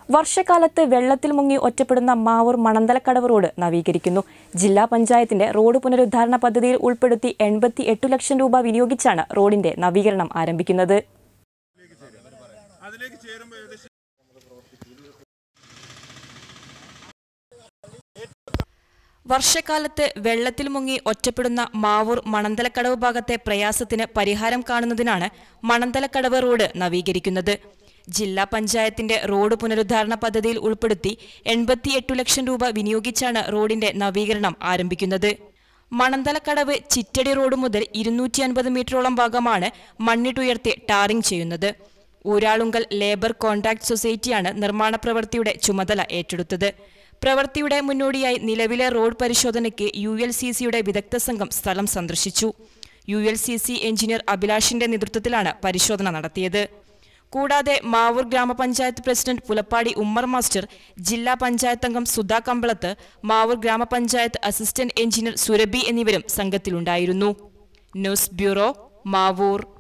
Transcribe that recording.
വർഷക്കാലത്ത് വെള്ളത്തിൽ മുങ്ങി ഒറ്റപ്പെടുന്ന മാവൂർ മണന്തലക്കടവ് റോഡ് നവീകരിക്കുന്നു ജില്ലാ പഞ്ചായത്തിന്റെ റോഡ് പുനരുദ്ധാരണ പദ്ധതിയിൽ ഉൾപ്പെടുത്തി എൺപത്തി എട്ട് ലക്ഷം രൂപ വിനിയോഗിച്ചാണ് റോഡിന്റെ നവീകരണം ആരംഭിക്കുന്നത് വർഷക്കാലത്ത് വെള്ളത്തിൽ മുങ്ങി ഒറ്റപ്പെടുന്ന മാവൂർ മണന്തലക്കടവ് ഭാഗത്തെ പ്രയാസത്തിന് പരിഹാരം കാണുന്നതിനാണ് മണന്തലക്കടവ് റോഡ് നവീകരിക്കുന്നത് ജില്ലാ പഞ്ചായത്തിന്റെ റോഡ് പുനരുദ്ധാരണ പദ്ധതിയിൽ ഉൾപ്പെടുത്തി എൺപത്തിയെട്ടു ലക്ഷം രൂപ വിനിയോഗിച്ചാണ് റോഡിന്റെ നവീകരണം ആരംഭിക്കുന്നത് മണന്തലക്കടവ് ചിറ്റടി റോഡ് മുതൽ ഇരുന്നൂറ്റി അൻപത് മീറ്ററോളം ഭാഗമാണ് മണ്ണിട്ടുയർത്തി ടാറിംഗ് ചെയ്യുന്നത് ഊരാളുങ്കൽ ലേബർ കോൺട്രാക്ട് സൊസൈറ്റിയാണ് നിർമ്മാണ പ്രവൃത്തിയുടെ ചുമതല ഏറ്റെടുത്തത് പ്രവൃത്തിയുടെ മുന്നോടിയായി നിലവിലെ റോഡ് പരിശോധനയ്ക്ക് യു എൽ സി സിയുടെ വിദഗ്ധ സംഘം സ്ഥലം സന്ദർശിച്ചു U L C C engineer അഭിലാഷിന്റെ നേതൃത്വത്തിലാണ് പരിശോധന നടത്തിയത് കൂടാതെ മാവൂർ ഗ്രാമപഞ്ചായത്ത് പ്രസിഡന്റ് പുലപ്പാടി ഉമ്മർ മാസ്റ്റർ ജില്ലാ പഞ്ചായത്ത് അംഗം സുധാ കമ്പളത്ത് മാവൂർ ഗ്രാമപഞ്ചായത്ത് അസിസ്റ്റന്റ് എഞ്ചിനീയർ സുരഭി എന്നിവരും സംഘത്തിലുണ്ടായിരുന്നു ന്യൂസ് ബ്യൂറോ മാവൂർ